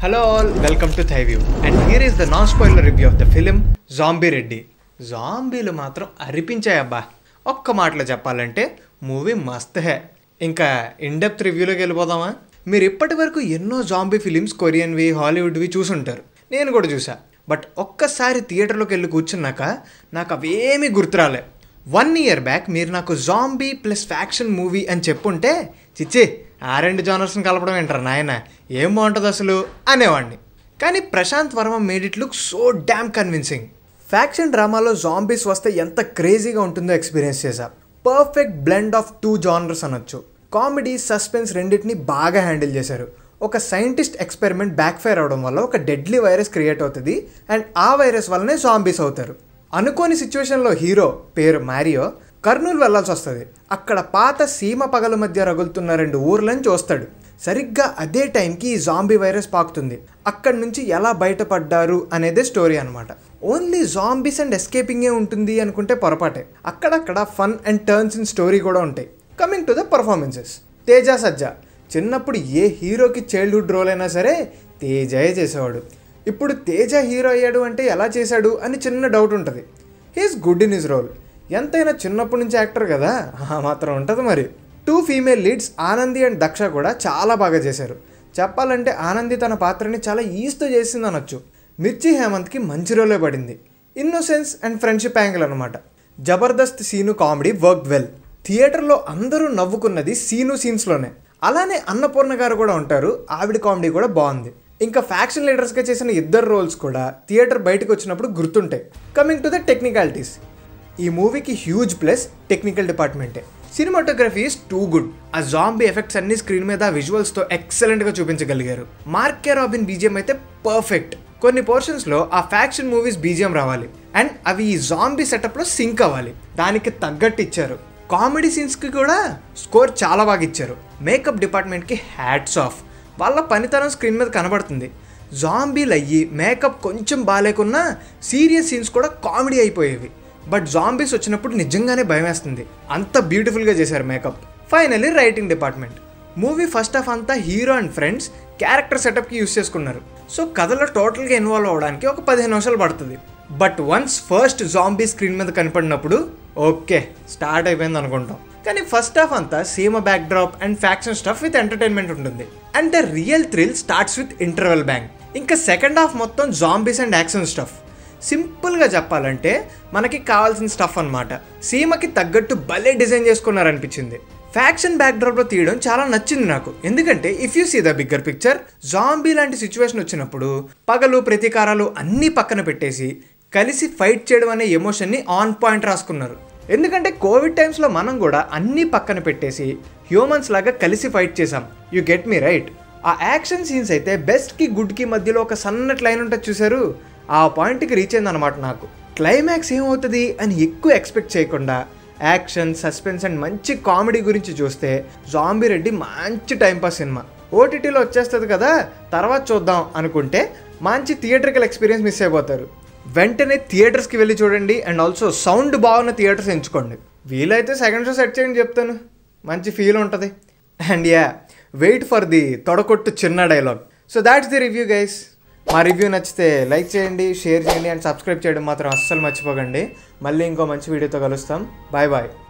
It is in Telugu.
Hello all, welcome to Thai View. And here is the non-spoiler review of the film Zombie Reddy. జాంబీలు మాత్రం అరిపించాయబ్బా ఒక్క మాటలో చెప్పాలంటే మూవీ మస్త్ హే ఇంకా ఇన్డెప్త్ రివ్యూలోకి వెళ్ళిపోదామా మీరు ఇప్పటి వరకు ఎన్నో జాంబీ ఫిలిమ్స్ కొరియన్వి హాలీవుడ్వి చూసుంటారు నేను కూడా చూసా బట్ ఒక్కసారి థియేటర్లోకి వెళ్ళి కూర్చున్నాక నాకు అవేమీ గుర్తురాలే వన్ ఇయర్ బ్యాక్ మీరు నాకు జాంబీ ప్లస్ ఫ్యాక్షన్ మూవీ అని చెప్పుంటే చిచ్చి ఆ రెండు జానర్స్ని కలపడం ఏంటారు నాయన ఏం బాగుంటుంది అసలు అనేవాడిని కానీ Prashanth Varma made it look so damn convincing faction డ్రామాలో జాంబీస్ వస్తే ఎంత క్రేజీగా ఉంటుందో ఎక్స్పీరియన్స్ చేశా perfect blend of two genres అనొచ్చు కామెడీ సస్పెన్స్ రెండింటిని బాగా హ్యాండిల్ చేశారు ఒక సైంటిస్ట్ ఎక్స్పెరిమెంట్ బ్యాక్ ఫైర్ అవడం వల్ల ఒక డెడ్లీ వైరస్ క్రియేట్ అవుతుంది అండ్ ఆ వైరస్ వల్లనే జాంబీస్ అవుతారు అనుకోని సిచ్యువేషన్లో హీరో పేరు మ్యారియో కర్నూలు వెళ్లాల్సి వస్తుంది అక్కడ పాత సీమ పగల మధ్య రగులుతున్న రెండు ఊర్లను చూస్తాడు సరిగ్గా అదే టైంకి ఈ జాంబీ వైరస్ పాకుతుంది అక్కడి నుంచి ఎలా బయటపడ్డారు అనేదే స్టోరీ అనమాట ఓన్లీ జాంబీస్ అండ్ ఎస్కేపింగే ఉంటుంది అనుకుంటే పొరపాటే అక్కడక్కడ fun and turns in story కూడా ఉంటాయి coming to the performances Teja Sajja చిన్నప్పుడు ఏ హీరోకి చైల్డ్హుడ్ రోల్ అయినా సరే తేజయే చేసేవాడు ఇప్పుడు తేజ హీరో అయ్యాడు అంటే ఎలా చేశాడు అని చిన్న డౌట్ ఉంటుంది he's good in his role ఎంతైనా చిన్నప్పటి నుంచి యాక్టర్ కదా ఆ మాత్రం ఉంటుంది మరి two female leads Anandi and Daksha కూడా చాలా బాగా చేశారు చెప్పాలంటే ఆనంది తన పాత్రని చాలా ఈజీతో చేసింది అనొచ్చు మిర్చి హేమంత్కి మంచి రోలే పడింది ఇన్నోసెన్స్ అండ్ ఫ్రెండ్షిప్ యాంగిల్ అనమాట జబర్దస్త్ సీను కామెడీ వర్క్ వెల్ థియేటర్లో అందరూ నవ్వుకున్నది సీను సీన్స్లోనే అలానే అన్నపూర్ణ గారు కూడా ఉంటారు ఆవిడ కామెడీ కూడా బాగుంది ఇంకా ఫ్యాక్షన్ లీడర్స్గా చేసిన ఇద్దరు రోల్స్ కూడా థియేటర్ బయటకు వచ్చినప్పుడు గుర్తుంటాయి కమింగ్ టు ద టెక్నికాలిటీస్ ఈ మూవీకి హ్యూజ్ ప్లస్ టెక్నికల్ డిపార్ట్మెంటే సినిమాటోగ్రఫీ ఈస్ టూ గుడ్ ఆ జాంబీ ఎఫెక్ట్స్ అన్ని స్క్రీన్ మీద విజువల్స్తో ఎక్సలెంట్గా చూపించగలిగారు మార్కే రాబిన్ బీజిఎం అయితే పర్ఫెక్ట్ కొన్ని పోర్షన్స్లో ఆ ఫ్యాక్షన్ మూవీస్ బీజిఎం రావాలి అండ్ అవి ఈ జాంబీ సెటప్లో సింక్ అవ్వాలి దానికి తగ్గట్టు ఇచ్చారు కామెడీ సీన్స్కి కూడా స్కోర్ చాలా బాగా ఇచ్చారు మేకప్ డిపార్ట్మెంట్కి హ్యాట్స్ ఆఫ్ వాళ్ళ పనితనం స్క్రీన్ మీద కనబడుతుంది జాంబీలు అయ్యి మేకప్ కొంచెం బాగాలేకున్నా సీరియస్ సీన్స్ కూడా కామెడీ అయిపోయేవి బట్ జాంబీస్ వచ్చినప్పుడు నిజంగానే భయం వేస్తుంది అంత బ్యూటిఫుల్గా చేశారు makeup finally writing department movie first half అంతా హీరో అండ్ ఫ్రెండ్స్ క్యారెక్టర్ సెటప్కి యూస్ చేసుకున్నారు సో కథలో టోటల్గా ఇన్వాల్వ్ అవ్వడానికి ఒక పదిహేను నిమిషాలు పడుతుంది but once first zombie screen మీద కనపడినప్పుడు ఓకే స్టార్ట్ అయిపోయింది అనుకుంటాం కానీ ఫస్ట్ హాఫ్ అంతా Seema backdrop and faction stuff with entertainment ఉంటుంది and the real thrill starts with interval bang ఇంకా సెకండ్ హాఫ్ మొత్తం జాంబీస్ అండ్ యాక్షన్ స్టఫ్ సింపుల్గా చెప్పాలంటే మనకి కావాల్సిన స్టఫ్ అనమాట సీమకి తగ్గట్టు భలే డిజైన్ చేసుకున్నారనిపించింది ఫ్యాక్షన్ బ్యాక్డ్రాప్లో తీయడం చాలా నచ్చింది నాకు ఎందుకంటే if you see the bigger picture zombie లాంటి సిచ్యువేషన్ వచ్చినప్పుడు పగలు ప్రతీకారాలు అన్నీ పక్కన పెట్టేసి కలిసి ఫైట్ చేయడం అనే ఎమోషన్ని ఆన్ పాయింట్ రాసుకున్నారు ఎందుకంటే కోవిడ్ టైమ్స్లో మనం కూడా అన్నీ పక్కన పెట్టేసి హ్యూమన్స్ లాగా కలిసి ఫైట్ చేసాం యు గెట్ మీ రైట్ ఆ యాక్షన్ సీన్స్ అయితే బెస్ట్కి గుడ్కి మధ్యలో ఒక సన్నటి లైన్ ఉంటుంది చూసారు ఆ పాయింట్కి రీచ్ అయిందనమాట నాకు క్లైమాక్స్ ఏమవుతుంది అని ఎక్కువ ఎక్స్పెక్ట్ చేయకుండా యాక్షన్ సస్పెన్స్ అండ్ మంచి కామెడీ గురించి చూస్తే జాంబీ రెడ్డి మంచి టైంపాస్ సినిమా ఓటీటీలో వచ్చేస్తుంది కదా తర్వాత చూద్దాం అనుకుంటే మంచి థియేటర్కల్ ఎక్స్పీరియన్స్ మిస్ అయిపోతారు వెంటనే థియేటర్స్కి వెళ్ళి చూడండి అండ్ ఆల్సో సౌండ్ బాగున్న థియేటర్స్ ఎంచుకోండి వీలైతే సెకండ్ షో సెట్ చేయండి చెప్తాను మంచి ఫీల్ ఉంటుంది and ya wait for the తొడకొట్టు చిన్న dialogue so that's the review guys మా రివ్యూ నచ్చితే లైక్ చేయండి షేర్ చేయండి అండ్ సబ్స్క్రైబ్ చేయడం మాత్రం అస్సలు మర్చిపోకండి మళ్ళీ ఇంకో మంచి వీడియోతో కలుస్తాం బాయ్ బాయ్